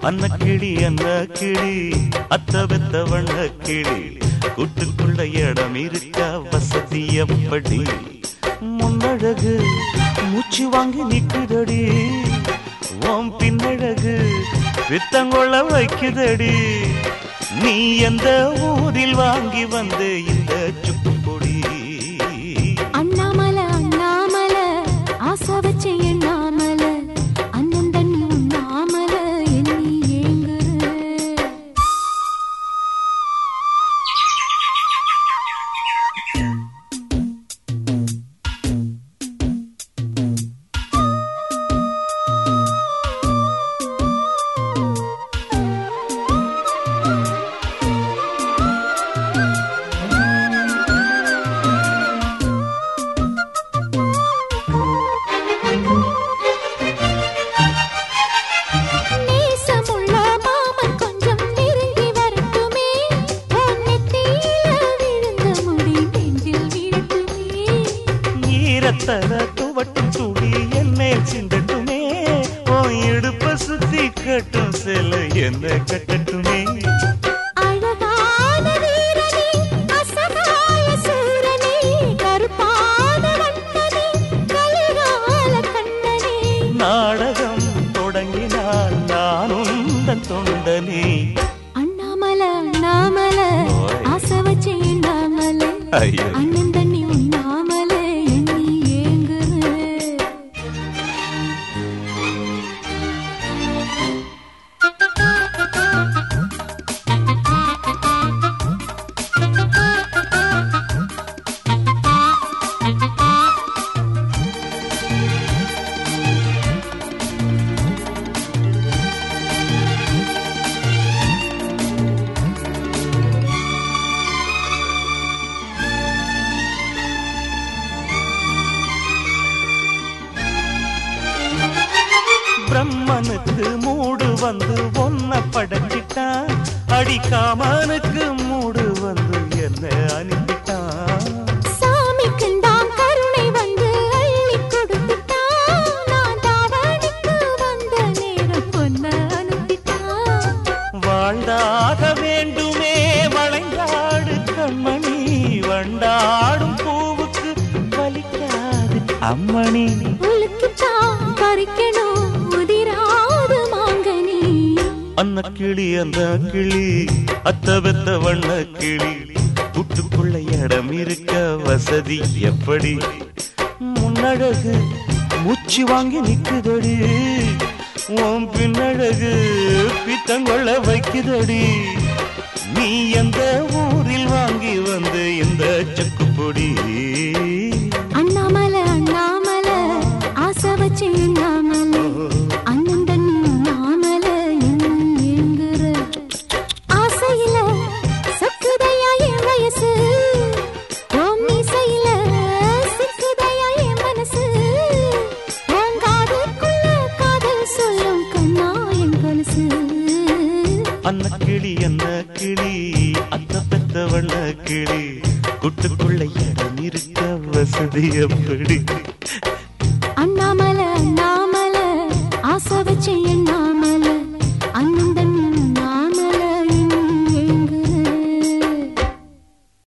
அன்ன கிளி அன்ன கிளி அத்த பெத்த வண்ண கிளி கூட்டுக்குள்ள இடம் இருக்க வசதி எப்படி முன்னழகு மூச்சு வாங்கி நிக்குதடி ஓம் பின்னழகு வித்தங்கொள்ள வைக்குதடி நீ எந்த ஊரில் வாங்கி வந்த இந்த சுக்குப்பொடி அண்ணாமல அண்ணாமல ஆசை வச்ச எண்ணாமல அண்ணன் தண்ணி உண்ணாமல எண்ணி ஏங்குற நேசமுள்ள மாமன் கொஞ்சம் நெருங்கி வரட்டுமே உன் நெத்தியில விழுந்த முடி நெஞ்சில் விழட்டுமே ஈரத்தல துவட்டும் துளி என் மேல் சிந்தட்டுமே ஓ இடுப்ப சுத்தி கட்டும் சில என்ன கட்டட்டுமே அழகான வீரனே அசகாய சூரனே கருப்பான வண்ணனே கலிகால கண்ணனே நாடகம் தொடங்கினால் நான் உந்தன் தொண்டனே அண்ணாமல அண்ணாமல ஓய். ஆசை வச்ச எண்ணாமல ஐயோ அண்ணன் தண்ணி உண்ணாமல எண்ணி ஏங்குற பிரம்மனுக்கு மூடு வந்து ஒன்ன படைச்சிட்டான் அடிக்காமனுக்கு மூடு வந்து என்ன அனுப்பிட்டான் சாமிக்குந்தான் கருணை வந்து அள்ளி கொடுத்துட்டான் நான் தாவணிக்கு வந்த நேரம் பொன்ன அனுப்பிட்டான் வாழ்ந்தாக வேண்டுமே வளைந்தாடு கண்மணி வண்டாடும் பூவுக்கு வலிக்காது அம்மணி உலுக்குத்தான் பறிக்கணும் உதிராது மாங்கனி அன்ன கிளி அந்த கிளி அத்த பெத்த வண்ண கிளி கூட்டுக்குள்ள இடம் இருக்க வசதி எப்படி முன்னழகு மூச்சு வாங்கி நிக்குதடி உன் பின்னழகு பித்தங்கொள்ள வைக்குதடி நீ எந்த ஊரில் வாங்கி வந்து இந்த சுக்குப்பொடி அண்ணாமல அண்ணாமல ஆசை வச்சு எண்ணாமல அண்ணன் தண்ணி நாமல எங்குற ஆசையில சக்குதையா என் வயசு ஓம் மீசையில சிக்குதையா என் மனசு உன் காதுக்குள்ள காதல் சொல்லும் கண்ணா என் கொலுசு அன்ன கிளி என்ன கிளி அத்த பெத்த வண்ண கிளி கூட்டுக்குள்ள இடம் இருக்க வசதி எப்படி